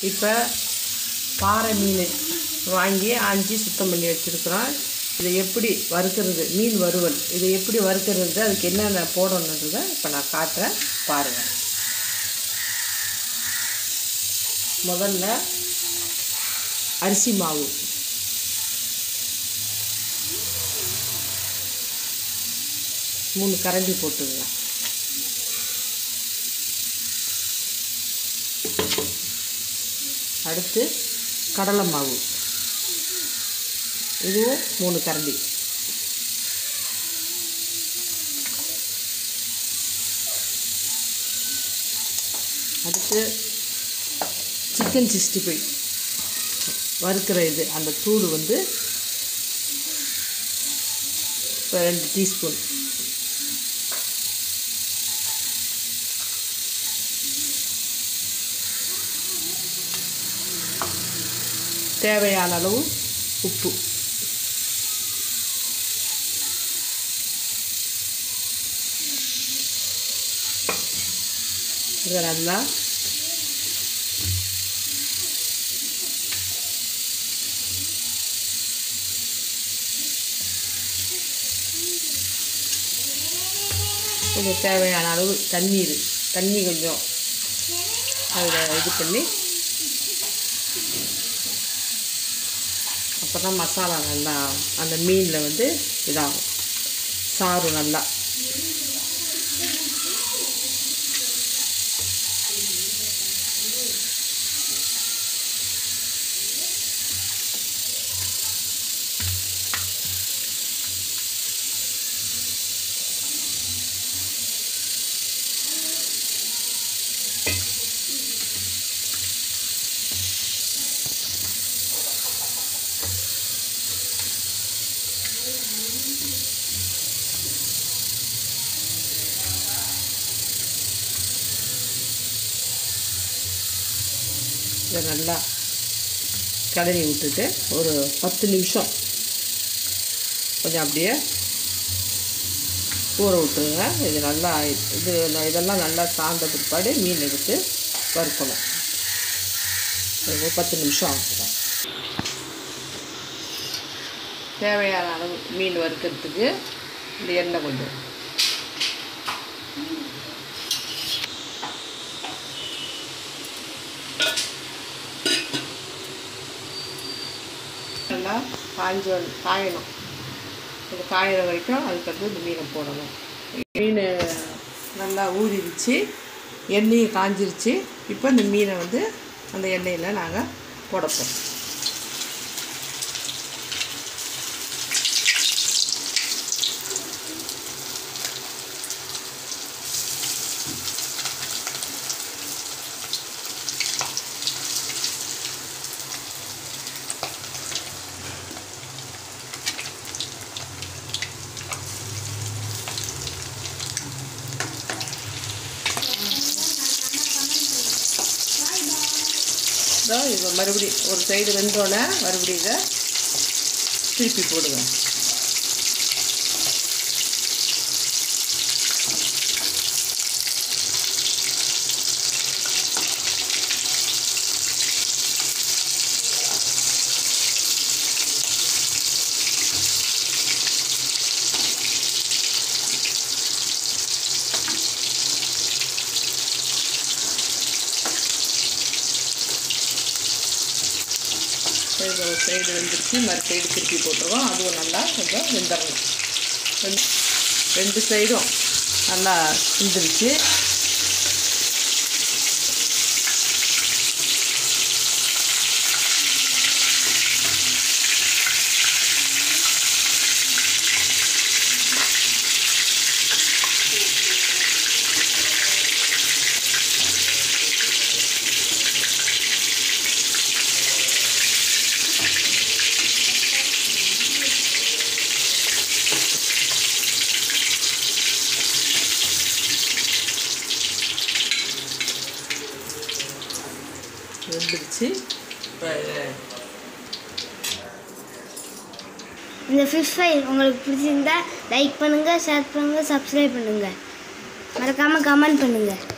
இப்போ பாறை மீன் வாங்கி ஆஞ்சி சுத்தம் பண்ணி வச்சுருக்குறோம் இதை எப்படி வறுக்கிறது மீன் வறுவல் இதை எப்படி வறுக்கிறது அதுக்கு என்னென்ன போடணுன்றதை இப்போ நான் காட்டுறேன் பாருங்கள் முதல்ல அரிசி மாவு மூணு கரண்டி போட்டுங்க அடுத்து கடலை மாவு இதுவும் மூணு கரண்டி அடுத்து சிக்கன் சிக்ஸ்டி ஃபைவ் வறுக்கிற இது அந்த தூள் வந்து இப்போ ரெண்டு டீஸ்பூன் தேவையான அளவு உப்பு இதை நல்லா கொஞ்சம் தேவையான அளவு தண்ணீர் தண்ணி கொஞ்சம் அதில் இது பண்ணி அப்போ தான் மசாலா நல்லா அந்த மீனில் வந்து இதாகும் சாறு நல்லா இதை நல்லா கிளறி விட்டுட்டு ஒரு பத்து நிமிஷம் கொஞ்சம் அப்படியே ஊற விட்டுருங்க இது நல்லா இது இதெல்லாம் நல்லா சார்ந்த பிற்பாடு மீன் எடுத்து வறுக்கணும் ஒரு பத்து நிமிஷம் ஆகும் தேவையான அளவு மீன் வறுக்கிறதுக்கு இந்த எண்ணெய் கொஞ்சம் நல்லா காஞ்ச காயணும் இது காயிற வரைக்கும் அதுக்கடுத்து இந்த மீனை போடணும் மீன் நல்லா ஊறிடுச்சு எண்ணெயும் காஞ்சிருச்சு இப்போ இந்த மீனை வந்து அந்த எண்ணெயில் நாங்கள் போடப்போம் இதோ இது மறுபடியும் ஒரு சைடு வெந்தோடனே மறுபடியும் இதை திருப்பி போடுங்க சைடு ஒரு சைடு வெந்துருச்சு மறு சைடு திருப்பி போட்டுருவோம் அதுவும் நல்லா கொஞ்சம் வெந்துடணும் வெந் ரெண்டு சைடும் நல்லா வெந்துருச்சு வெந்துருச்சு இப்போ இந்த ஃபிஷ் ஃப்ரை உங்களுக்கு பிடிச்சிருந்தா லைக் பண்ணுங்கள் ஷேர் பண்ணுங்கள் சப்ஸ்கிரைப் பண்ணுங்கள் மறக்காமல் கமெண்ட் பண்ணுங்கள்